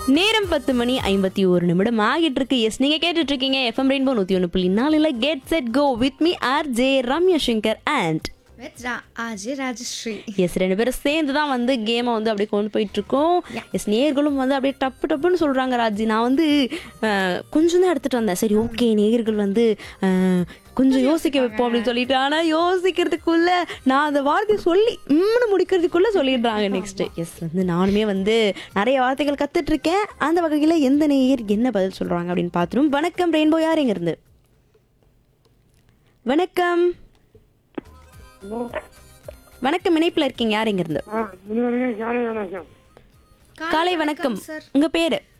நேரம் பத்து மணி ஐம்பத்தி ஒரு நிமிடம் ஆகிட்டு இருக்கு எஸ் நீங்க கேட்டுட்டு இருக்கீங்க எஃப்எம் ரெயின்போ நூத்தி ஒன்று புள்ளி நாலுல get set go with me R J Ramya Shankar and With Ra- Ajay Rajashree. Yes ரெண்டு பேரும் சேர்ந்து தான் வந்து கேமை வந்து அப்படியே கொண்டு போயிட்டு இருக்கோம் எஸ் நேர்களும் வந்து அப்படியே டப்பு டப்புன்னு சொல்றாங்க ராஜி நான் வந்து அஹ், கொஞ்சம் தான் எடுத்துட்டு வந்தேன் சரி ஓகே நேர்கள் வந்து அஹ், கொஞ்சம் யோசிக்க வைப்போம் அப்படின்னு சொல்லிட்டு ஆனா யோசிக்கிறதுக்குள்ள நான் அந்த வார்த்தையை சொல்லி உம்னு முடிக்கிறதுக்குள்ள சொல்லிடுறாங்க நெக்ஸ்ட் எஸ் வந்து நானுமே வந்து நிறைய வார்த்தைகள் கத்துட்டு இருக்கேன் அந்த வகையில எந்த நேயர் என்ன பதில் சொல்றாங்க அப்படின்னு பார்த்துரும் வணக்கம் ரெயின்போ யார் எங்க இருந்து வணக்கம் வணக்கம் இணைப்புல இருக்கீங்க யார் எங்க இருந்து ஆ முன்னாடியே காலை வணக்கம் காலை வணக்கம் சார் உங்க பேரு